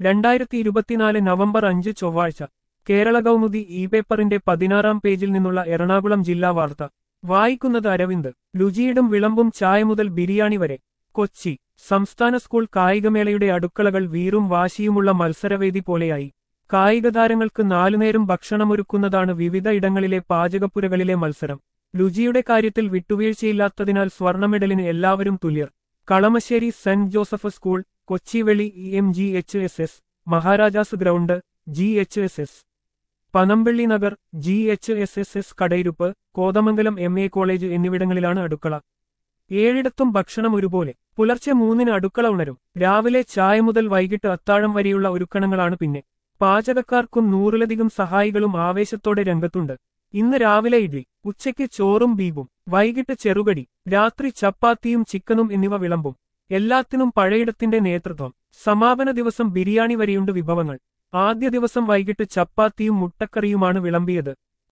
രണ്ടായിരത്തി ഇരുപത്തിനാല് നവംബർ അഞ്ച് ചൊവ്വാഴ്ച കേരള കൗമുദി ഇ പേപ്പറിന്റെ പതിനാറാം പേജിൽ നിന്നുള്ള എറണാകുളം ജില്ലാ വാർത്ത വായിക്കുന്നത് അരവിന്ദ് രുചിയിടും വിളമ്പും ചായ മുതൽ ബിരിയാണി വരെ കൊച്ചി സംസ്ഥാന സ്കൂൾ കായികമേളയുടെ അടുക്കളകൾ വീറും വാശിയുമുള്ള മത്സരവേദി പോലെയായി കായിക താരങ്ങൾക്ക് നാലുനേരം ഭക്ഷണമൊരുക്കുന്നതാണ് വിവിധ ഇടങ്ങളിലെ പാചകപ്പുരകളിലെ മത്സരം രുചിയുടെ കാര്യത്തിൽ വിട്ടുവീഴ്ചയില്ലാത്തതിനാൽ സ്വർണ്ണ മെഡലിന് എല്ലാവരും തുല്യർ Kalamassery saint Joseph school Kochiveli E M G H S S Maharajas ground G H S S Panampilly Nagar G H S S S Kadayiruppu Kothamangalam M A college എന്നിവിടങ്ങളിലാണ് അടുക്കള ഏഴിടത്തും ഭക്ഷണം ഒരുപോലെ പുലർച്ചെ മൂന്നിന് അടുക്കള ഉണരും രാവിലെ ചായ മുതൽ വൈകിട്ട് അത്താഴം വരെയുള്ള ഒരുക്കണങ്ങളാണ് പിന്നെ പാചകക്കാർക്കും നൂറിലധികം സഹായികളും ആവേശത്തോടെ രംഗത്തുണ്ട് ഇന്ന് രാവിലെ ഇഡ്ലി ഉച്ചയ്ക്ക് ചോറും ബീഫും വൈകിട്ട് ചെറുകടി രാത്രി ചപ്പാത്തിയും ചിക്കനും എന്നിവ വിളമ്പും എല്ലാത്തിനും പഴയിടത്തിന്റെ നേതൃത്വം സമാപന ദിവസം ബിരിയാണി വരെയുണ്ട് വിഭവങ്ങൾ ആദ്യ ദിവസം വൈകിട്ട് ചപ്പാത്തിയും മുട്ടക്കറിയുമാണ് വിളമ്പിയത്